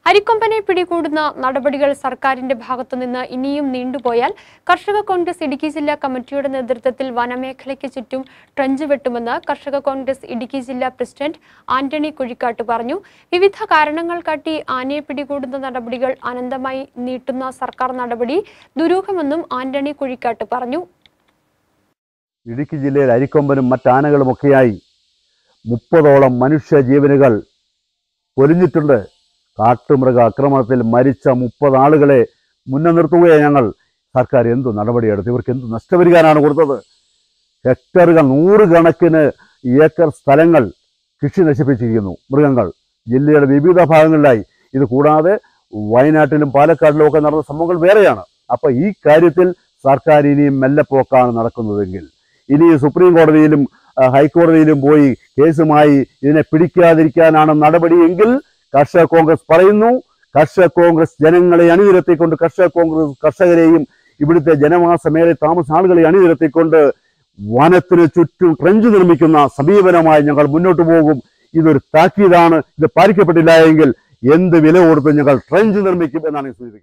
അരിക്കൊമ്പനെ പിടികൂടുന്ന നടപടികൾ സർക്കാരിന്റെ ഭാഗത്തുനിന്ന് ഇനിയും നീണ്ടുപോയാൽ കർഷക കോൺഗ്രസ് ഇടുക്കി ജില്ലാ കമ്മിറ്റിയുടെ നേതൃത്വത്തിൽ വനമേഖലയ്ക്ക് ചുറ്റും ട്രഞ്ച് വെട്ടുമെന്ന് കർഷക കോൺഗ്രസ് ഇടുക്കി ജില്ലാ പ്രസിഡന്റ് ആന്റണി കുഴിക്കാട്ട് പറഞ്ഞു വിവിധ കാരണങ്ങൾ കാട്ടി ആനയെ പിടികൂടുന്ന നടപടികൾ അനന്തമായി നീട്ടുന്ന സർക്കാർ നടപടി ദുരൂഹമെന്നും ആന്റണി കുഴിക്കാട്ട് പറഞ്ഞു ഇടുക്കി ജില്ലയിൽ അരിക്കൊമ്പനും മറ്റാനകളുമൊക്കെയായി മുപ്പതോളം മനുഷ്യ ജീവനുകൾ പൊലിഞ്ഞിട്ടുണ്ട് കാട്ടുമൃഗ ആക്രമണത്തിൽ മരിച്ച മുപ്പത് ആളുകളെ മുന്നേ നിർത്തുകയാണ് ഞങ്ങൾ സർക്കാർ എന്തു നടപടിയെടുത്തു ഇവർക്ക് എന്ത് നഷ്ടപരിഹാരമാണ് കൊടുത്തത് ഹെക്ടറുകൾ നൂറുകണക്കിന് ഏക്കർ സ്ഥലങ്ങൾ കൃഷി നശിപ്പിച്ചിരിക്കുന്നു മൃഗങ്ങൾ ജില്ലയുടെ വിവിധ ഭാഗങ്ങളിലായി ഇത് കൂടാതെ വയനാട്ടിലും പാലക്കാടിലും ഒക്കെ നടന്ന സംഭവങ്ങൾ വേറെയാണ് അപ്പൊ ഈ കാര്യത്തിൽ സർക്കാർ ഇനിയും മെല്ലെപ്പോക്കാണ് നടക്കുന്നതെങ്കിൽ ഇനി സുപ്രീം കോടതിയിലും ആ, ഹൈക്കോടതിയിലും പോയി കേസുമായി ഇതിനെ പിടിക്കാതിരിക്കാനാണ് നടപടിയെങ്കിൽ കർഷക കോൺഗ്രസ് പറയുന്നു കർഷക കോൺഗ്രസ് ജനങ്ങളെ അണിനിരത്തിക്കൊണ്ട് കർഷക കോൺഗ്രസ് കർഷകരെയും ഇവിടുത്തെ ജനവാസ മേലെ താമസ ആളുകളെ അണിനിരത്തിക്കൊണ്ട് വനത്തിന് ചുറ്റും ട്രെഞ്ച് നിർമ്മിക്കുന്ന സമീപനമായി ഞങ്ങൾ മുന്നോട്ട് പോകും ഇതൊരു താക്കീതാണ് ഇത് പാലിക്കപ്പെട്ടില്ല എങ്കിൽ എന്ത് വില കൊടുത്ത് ഞങ്ങൾ ട്രെഞ്ച് നിർമ്മിക്കും എന്നാണ് ഞാൻ സൂചിപ്പിക്കുന്നത്